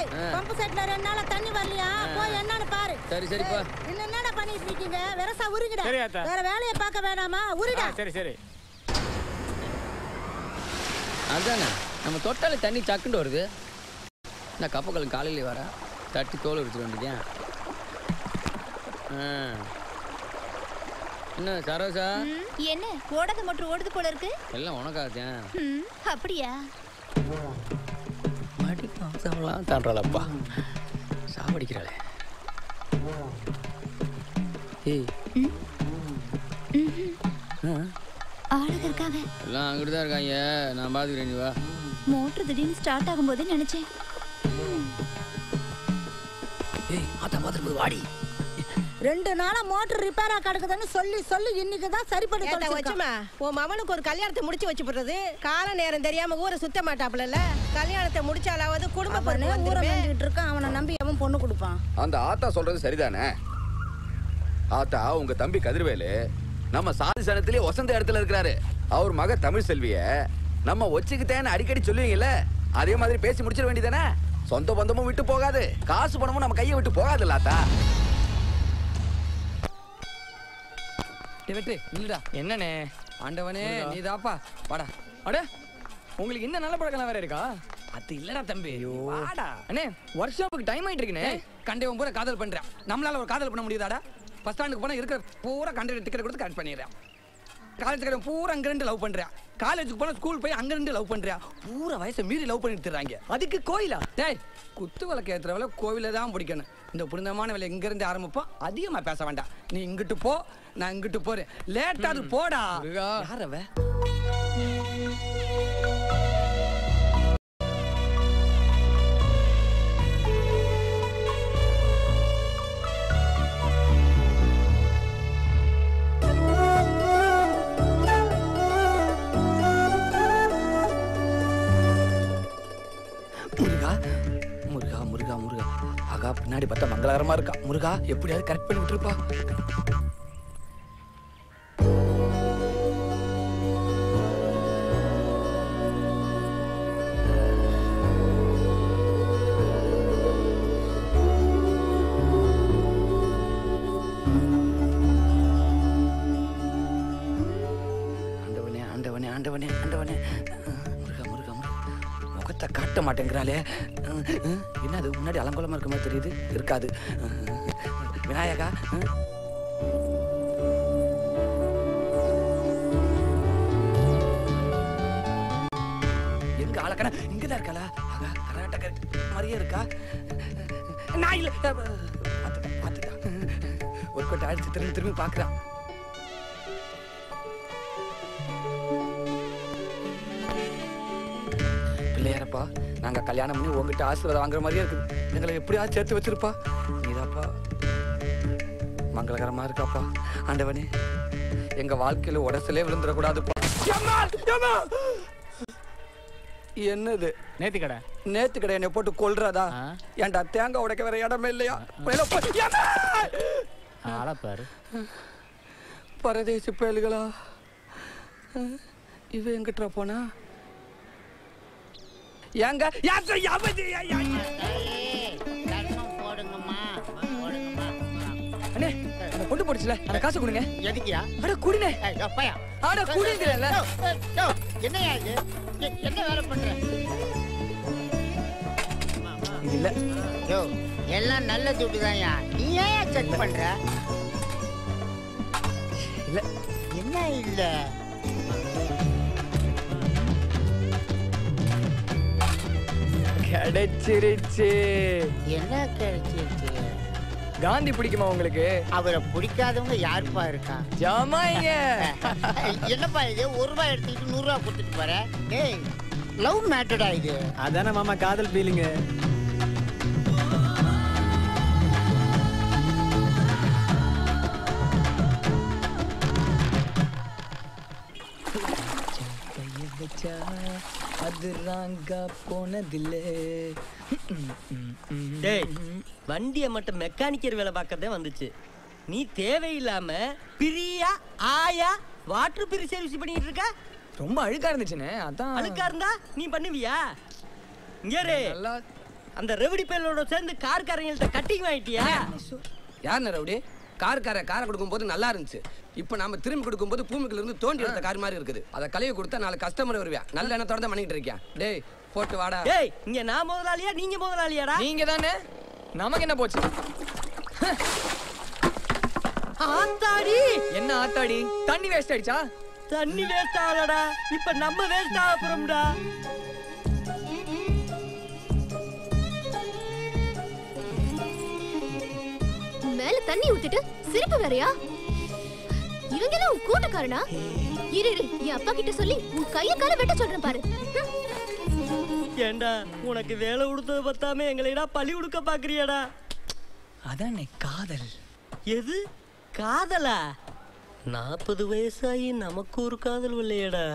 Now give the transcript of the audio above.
டேய் பம்பு செட்ல ரெண்டு நாளா தண்ணி வரலையா போய் என்னன்னு பாரு சரி சரிப்பா இன்னும் என்னடா பண்ணிட்டு இருக்கீங்க வெரசா உருங்கடா சரி, அத்தா. வேற வேலையை பார்க்க வேணாமா உருடா சரி சரி அதானே நம்ம தொட்டாலே தண்ணி சக்குண்டு வருது நான் கப்பக்கல் காலையில வரேன் தட்டி தோல் எடுத்துட்டு வந்துட்டேன் ஆ. என்ன சரோசா ம், என்ன ஓடாத மோட்டர் ஓடுது போல இருக்கு எல்லாம் உனக்காகத்தேன் ம், அப்படியா மடி மாசம்லாம் தாண்டாளப்பா சாவடிக்கிறாளே ஏய் ஆ, ஆளுங்க இருக்காங்க எல்லாம் அங்கிட்டு தான் இருக்காங்க நான் பார்த்துக்கிறேன் நீ வா மோட்டர் திடீர்னு ஸ்டார்ட் ஆகும்போது நினைச்சேன் ஏய் ஆத்தா பார்த்துட்டு வாடி ரெண்டு நாளா மோட்டர் ரிப்பேரா கிடக்குதுன்னு சொல்லி சொல்லி இன்னைக்கு தான் சரி பண்ணி ஏத்தா தொலைச்சிருக்கான். வச்சுமா உன் மவனுக்கு ஒரு கல்யாணத்தை முடிச்சு வச்சு போடுறது கால நேரம் தெரியாம ஊரை சுத்த மாட்டாப்புல கல்யாணத்தை முடிச்சாலாவது குடும்ப அவனே பொறுப்பு ஊரை வந்துருமே. மேய்ஞ்சிட்டு இருக்கான் அவனை நம்பி அவன் பொண்ணு கொடுப்பான் அந்த ஆத்தா சொல்றது சரிதானே ஆத்தா உங்க தம்பி கதிர்வேலு நம்ம சாதி சனத்திலே வசந்த இடத்துல இருக்கிறாரு அவர் மக தமிழ் செல்விய நம்ம ஒச்சுக்கிட்டேன்னு அடிக்கடி சொல்லுவீங்கல்ல அதே மாதிரி பேசி முடிச்சிட வேண்டியதானே சொந்த பந்தமும் விட்டு போகாது காசு பணமும் நம்ம கையை விட்டு போகாதுல்ல ஆத்தா டேய் வெட்டு இல்லடா என்னண்ணே ஆண்டவனே நீ தாப்பா வாடா அட உங்களுக்கு இன்னும் நல்ல பழக்கம் வேற இருக்கா அது இல்லடா தம்பி வாடா அண்ணே ஒர்க் ஷாப்புக்கு டைம் ஆயிட்டு இருக்குண்ணே கண்டவன் பூரா காதல் பண்றான் நம்மளால ஒரு காதல் பண்ண முடியுதாடா பஸ் ஸ்டாண்டுக்கு போனா இருக்கிற பூரா கண்ட டிக்கெட் கொடுத்து கரெக்ட் பண்ணிடுறான் காலேஜ் கடை பூரா அங்க ரெண்டு லவ் பண்றான் காலேஜுக்கு போனா ஸ்கூல் போய் அங்க ரெண்டு லவ் பண்றான் பூரா வயசை மீறி லவ் பண்ணிட்டு இருக்காங்க அதுக்கு கோயிலா டேய் குத்து விளக்கு ஏத்துற வேலை கோவில தான் பிடிக்கணும் இந்த புனிதமான வேலை எங்க இருந்து ஆரம்பிப்போம் அதிகமா பேச வேண்டாம் நீ இங்கிட்டு போ நான் இங்கிட்டு போறேன் லேட்டா அது போடா யார் அவ முருகா முருகா முருகா முருகா ஆகா பின்னாடி பார்த்தா மங்களகரமா இருக்கா முருகா எப்படியாவது கரெக்ட் பண்ணி விட்டுருப்பா ஆண்டவனே ஆண்டவனே ஆண்டவனே ஆண்டவனே அஹ், முருகா முருகா முருகா முகத்தை காட்ட மாட்டேங்கிறாளே அஹ், அஹ், என்ன அது முன்னாடி அலங்கோலமா இருக்க மாதிரி தெரியுது இருக்காது அஹ், விநாயகா அஹ். எங்க ஆளக்கணா இங்கதான் இருக்காளா ஆகா கராட்டக்க மாதிரியே இருக்கா நான் இல்ல பார்த்துட்டா பார்த்துட்டா ஒரு கொட்டை அடிச்சு திரும்பி திரும்பி பார்க்கறான் பிள்ளையாரப்பா நாங்க கல்யாணம் பண்ணி உங்ககிட்ட ஆசீர்வாதம் வாங்குற மாதிரியே இருக்குது எங்களை எப்படியாவது சேர்த்து வச்சிருப்பா நீதாப்பா மங்களகரமா இருக்காப்பா ஆண்டவனே எங்க வாழ்க்கையில உடசலே விழுந்துடக்கூடாதுப்பா எம்மா! எம்மா! என்னது நேத்தி கடை நேத்து கடை என்னை போட்டு கொல்றதா ஆ. ஏன்டா தேங்காய் உடைக்க வேற இடமே இல்லையா மேல போ- எம்மா! ஆளப்பாரு பரதேசி பயல்களா இவ எங்கிட்டா போனா ஏங்க யார் சொ- யாவது- யா- யா- யா- அண்ணே அந்த பொண்ணு போடுச்சுல அந்த காசு கொடுங்க எதுக்கியா அட குடினே ஏய், அப்பையா அட குடிங்கிறல யோ, ஏய், யோ, என்னய்யா இது எ- என்ன வேலை பண்ற இது இல்ல யோ எல்லாம் நல்ல துட்டு தான்யா நீ ஏன் செக் பண்ற இல்ல என்ன இல்ல கிடைச்சிருச்சு என்ன கிடைச்சிருக்கு காந்தி பிடிக்குமா உங்களுக்கு அவரை பிடிக்காதவங்க யாருப்பா இருக்கா ஜாமாங்க என்னப்பா இது ஒரு ரூபாய் எடுத்துக்கிட்டு நூறு ரூபாய் கொடுத்துட்டு போற ஏய் லவ் மேட்டடா இது அதானே மாமா காதல் ஃபீலிங்கு அது ராங்கா போனதில்லை டேய் வண்டியை மட்டும் மெக்கானிக்கர் வேலை பார்க்கறதே வந்துச்சு நீ தேவையில்லாம பிரியா ஆயா வாட்டர் பிரி சர்வீஸ் பண்ணிட்டு இருக்க ரொம்ப அழுக்கா இருந்துச்சுண்ணே அதான் அழுக்கா இருந்தா நீ பண்ணுவியா இங்க இரு. நல்லா அந்த ரெவடி பேலோட சேர்ந்து கார்காரங்கள்ட்ட கட்டிங் வாங்கிட்டியா யார் ரவுடி கார்கார காரை கொடுக்கும்போது நல்லா இருந்துச்சு இப்போ நாம திரும்பி கொடுக்கும்போது பூமிக்குள்ள இருந்து தோண்டி எடுத்த கார் மாதிரி இருக்குது அதை கழுவி கொடுத்தா நாலு கஸ்டமர் வருவியா நல்ல எண்ணத்தோட தான் பண்ணிட்டு இருக்கியா டேய் போட்டு வாடா ஏய் இங்க நான் முதலாளியா நீங்க முதலாளியாடா நீங்க தானே நமக்கு என்ன போச்சு ஆத்தாடி என்ன ஆத்தாடி தண்ணி வேஸ்ட் ஆயிடுச்சா தண்ணி வேஸ்ட் ஆகலடா இப்ப நம்ம வேஸ்ட் ஆக போறோம்டா மேல தண்ணி ஊத்திட்டு சிரிப்பு வேறயா இவங்க எல்லாம் உன் கூட்டக்காரனா இரு இரு என் அப்பா கிட்ட சொல்லி உன் கைய கால வெட்ட சொல்றேன் பாரு ஹம். ஏண்டா உனக்கு வேலை கொடுத்தது பத்தாம எங்களைடா பழி கொடுக்க பாக்குறியாடா அதானே காதல் எது காதலா நாற்பது வயசாகி நமக்கு ஒரு காதல் இல்லையடா